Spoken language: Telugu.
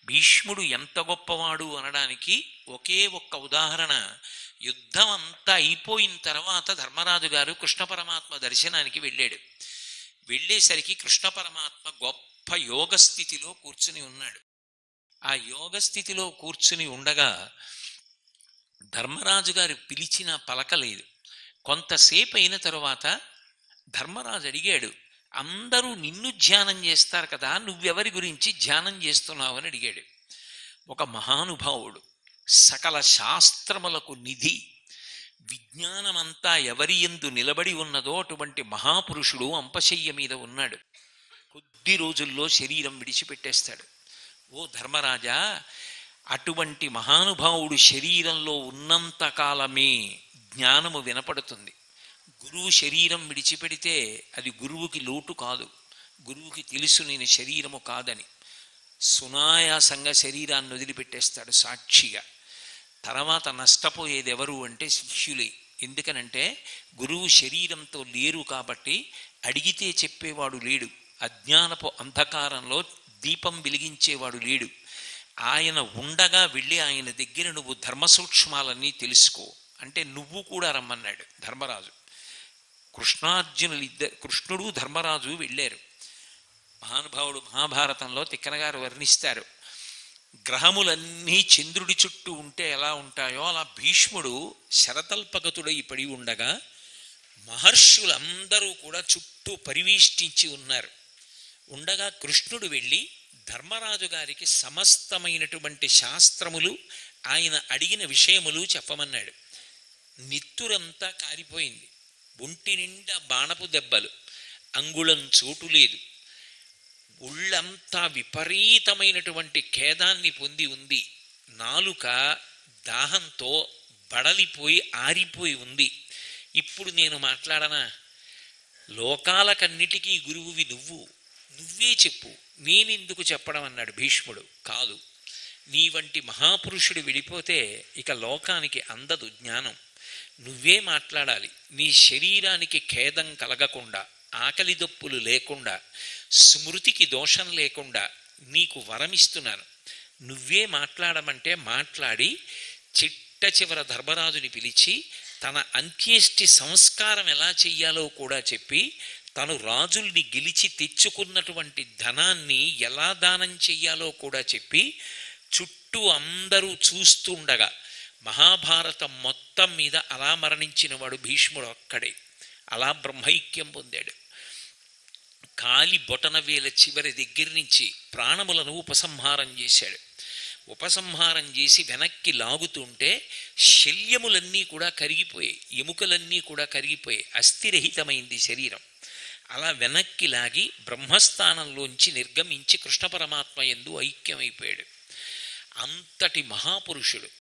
భీష్ముడు ఎంత గొప్పవాడు అనడానికి ఒకే ఒక్క ఉదాహరణ యుద్ధం అంతా అయిపోయిన తర్వాత ధర్మరాజు గారు కృష్ణ పరమాత్మ దర్శనానికి వెళ్ళాడు వెళ్ళేసరికి కృష్ణ పరమాత్మ గొప్ప యోగ స్థితిలో కూర్చుని ఉన్నాడు ఆ యోగ స్థితిలో కూర్చుని ఉండగా ధర్మరాజు గారు పిలిచిన పలకలేదు కొంతసేపు అయిన తరువాత ధర్మరాజు అడిగాడు అందరూ నిన్ను ధ్యానం చేస్తారు కదా నువ్వెవరి గురించి ధ్యానం చేస్తున్నావు అని అడిగాడు ఒక మహానుభావుడు సకల శాస్త్రములకు నిధి విజ్ఞానమంతా ఎవరి ఎందు నిలబడి ఉన్నదో అటువంటి మహాపురుషుడు అంపశయ్య మీద ఉన్నాడు కొద్ది రోజుల్లో శరీరం విడిచిపెట్టేస్తాడు ఓ ధర్మరాజా అటువంటి మహానుభావుడు శరీరంలో ఉన్నంత కాలమే జ్ఞానము వినపడుతుంది గురువు శరీరం విడిచిపెడితే అది గురువుకి లోటు కాదు గురువుకి తెలుసు నేను శరీరము కాదని సునాయాసంగా శరీరాన్ని వదిలిపెట్టేస్తాడు సాక్షిగా తర్వాత నష్టపోయేది ఎవరు అంటే శిష్యులే ఎందుకనంటే గురువు శరీరంతో లేరు కాబట్టి అడిగితే చెప్పేవాడు లేడు అజ్ఞానపు అంధకారంలో దీపం వెలిగించేవాడు లేడు ఆయన ఉండగా వెళ్ళి ఆయన దగ్గర నువ్వు ధర్మ సూక్ష్మాలన్నీ తెలుసుకో అంటే నువ్వు కూడా రమ్మన్నాడు ధర్మరాజు కృష్ణార్జునులు ఇద్దరు కృష్ణుడు ధర్మరాజు వెళ్ళారు మహానుభావుడు మహాభారతంలో తిక్కనగారు వర్ణిస్తారు గ్రహములన్నీ చంద్రుడి చుట్టూ ఉంటే ఎలా ఉంటాయో అలా భీష్ముడు శరతల్పగతుడై పడి ఉండగా మహర్షులందరూ కూడా చుట్టూ పరివేష్టించి ఉన్నారు ఉండగా కృష్ణుడు వెళ్ళి ధర్మరాజు గారికి సమస్తమైనటువంటి శాస్త్రములు ఆయన అడిగిన విషయములు చెప్పమన్నాడు నిత్తురంతా కారిపోయింది ఒంటి నిండా బాణపు దెబ్బలు అంగుళం చోటు లేదు ఒళ్ళంతా విపరీతమైనటువంటి ఖేదాన్ని పొంది ఉంది నాలుక దాహంతో బడలిపోయి ఆరిపోయి ఉంది ఇప్పుడు నేను మాట్లాడనా లోకాలకన్నిటికీ గురువువి నువ్వు నువ్వే చెప్పు నేనెందుకు చెప్పడం అన్నాడు భీష్ముడు కాదు నీ వంటి మహాపురుషుడు విడిపోతే ఇక లోకానికి అందదు జ్ఞానం నువ్వే మాట్లాడాలి నీ శరీరానికి ఖేదం కలగకుండా ఆకలి దప్పులు లేకుండా స్మృతికి దోషం లేకుండా నీకు వరమిస్తున్నాను నువ్వే మాట్లాడమంటే మాట్లాడి చిట్ట చివర ధర్మరాజుని పిలిచి తన అంత్యేష్టి సంస్కారం ఎలా చెయ్యాలో కూడా చెప్పి తను రాజుల్ని గెలిచి తెచ్చుకున్నటువంటి ధనాన్ని ఎలా దానం చెయ్యాలో కూడా చెప్పి చుట్టూ అందరూ చూస్తుండగా మహాభారతం మొత్తం మీద అలా మరణించిన వాడు భీష్ముడు ఒక్కడే అలా బ్రహ్మైక్యం పొందాడు కాలి బొటన వేల చివరి దగ్గర నుంచి ప్రాణములను ఉపసంహారం చేశాడు ఉపసంహారం చేసి వెనక్కి లాగుతుంటే శల్యములన్నీ కూడా కరిగిపోయాయి ఎముకలన్నీ కూడా కరిగిపోయాయి అస్థిరహితమైంది శరీరం అలా వెనక్కి లాగి బ్రహ్మస్థానంలోంచి నిర్గమించి కృష్ణ పరమాత్మ ఎందు ఐక్యమైపోయాడు అంతటి మహాపురుషుడు